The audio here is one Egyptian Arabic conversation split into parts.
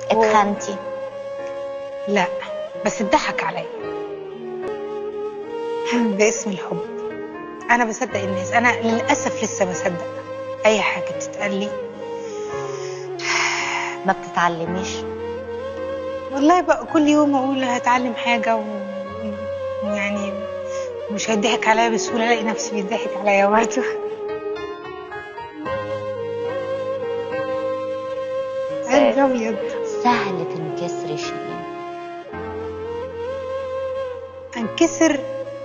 اتخنتي لا بس اتضحك عليا باسم الحب انا بصدق الناس انا للاسف لسه بصدق اي حاجه بتتقال لي ما بتتعلميش والله بقى كل يوم اقول هتعلم حاجه و... ويعني مش هيضحك عليا بسهوله الاقي نفسي بيضحك عليا برضه قلبي ابيض سهل تنكسري شيء انكسر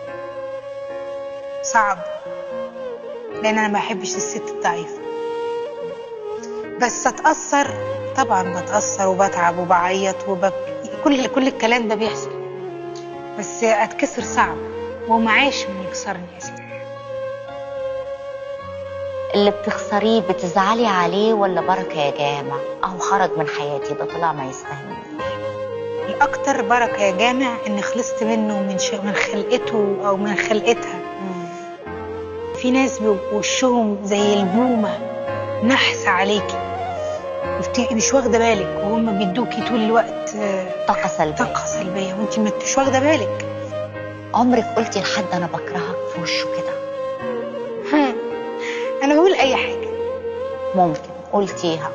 صعب لان انا ما بحبش الست الضعيفه بس اتاثر طبعا بتاثر وبتعب وبعيط وببكي كل كل الكلام ده بيحصل بس اتكسر صعب ومعاش من يكسرني يا سيدي اللي بتخسريه بتزعلي عليه ولا بركه يا جامع اهو خرج من حياتي ده طلع ما يستاهلنيش الاكتر بركه يا جامع اني خلصت منه من ش... من خلقته او من خلقتها في ناس بيبقوا وشهم زي البومه نحس عليكي وبت- مش واخده بالك وهم بيدوكي طول الوقت آه، طاقه سلبيه طاقه سلبيه وانت ما انتش واخده بالك عمرك قلتي لحد انا بكرهك في وشه كده هم. انا بقول اي حاجه ممكن قلتيها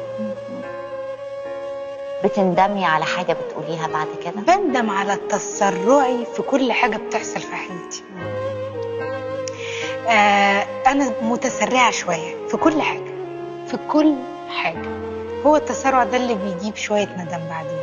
بتندمي على حاجه بتقوليها بعد كده بندم على تسرعي في كل حاجه بتحصل في حياتي آه انا متسرعه شويه في كل حاجه في كل حاجه هو التسرع ده اللي بيجيب شويه ندم بعدين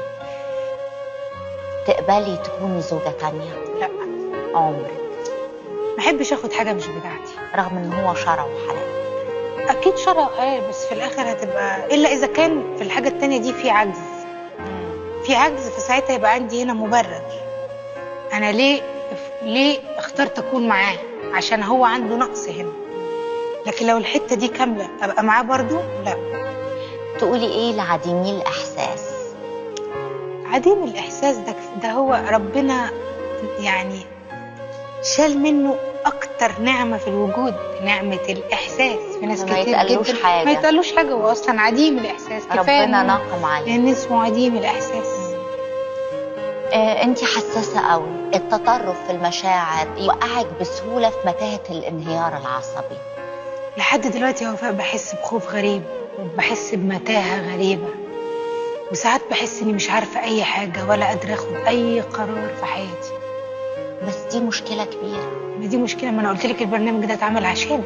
تقبلي تكوني زوجه تانية لا عمرك ما احبش اخد حاجه مش بتاعتي رغم ان هو شرع وحلال اكيد شرع وحلال بس في الاخر هتبقى الا اذا كان في الحاجه التانية دي في عجز في عجز فساعتها يبقى عندي هنا مبرر انا ليه ليه اخترت اكون معاه عشان هو عنده نقص هنا لكن لو الحته دي كامله ابقى معاه برضو لا تقولي ايه لعديمي الاحساس عديم الاحساس ده ده هو ربنا يعني شال منه اكتر نعمه في الوجود نعمه الاحساس في ناس ما كتير يتقالوش جدا حاجة. ما يتقالوش حاجه هو اصلا عديم الاحساس كفايه ربنا إنه- ناقم عليه لان اسمه عديم الاحساس آه انت حساسه قوي التطرف في المشاعر يوقعك بسهوله في متاهه الانهيار العصبي لحد دلوقتي يا وفاء بحس بخوف غريب وبحس بمتاهة غريبة وساعات بحس اني مش عارفة اي حاجة ولا قادرة اخد اي قرار في حياتي بس دي مشكله كبيره ما دي مشكلة ما انا قلت لك البرنامج ده اتعمل عشان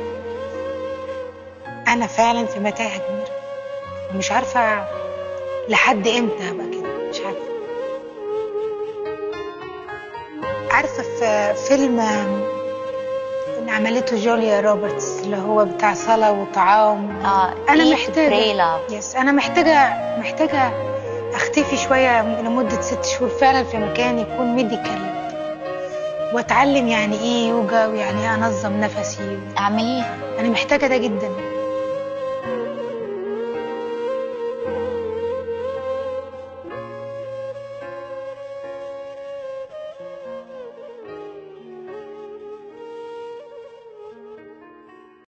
انا فعلا في متاهة كبيرة ومش عارفة لحد امتى هبقى كده مش عارفة عارفة في فيلم اللي عملته جوليا روبرتس اللي هو بتاع صلاة وطعام اه أنا Eat, محتاجة. Pray, Love. يس انا محتاجه محتاجه اختفي شويه لمده ست شهور فعلا في مكان يكون ميديكال واتعلم يعني ايه يوجا ويعني ايه انظم نفسي اعمليها انا محتاجه ده جدا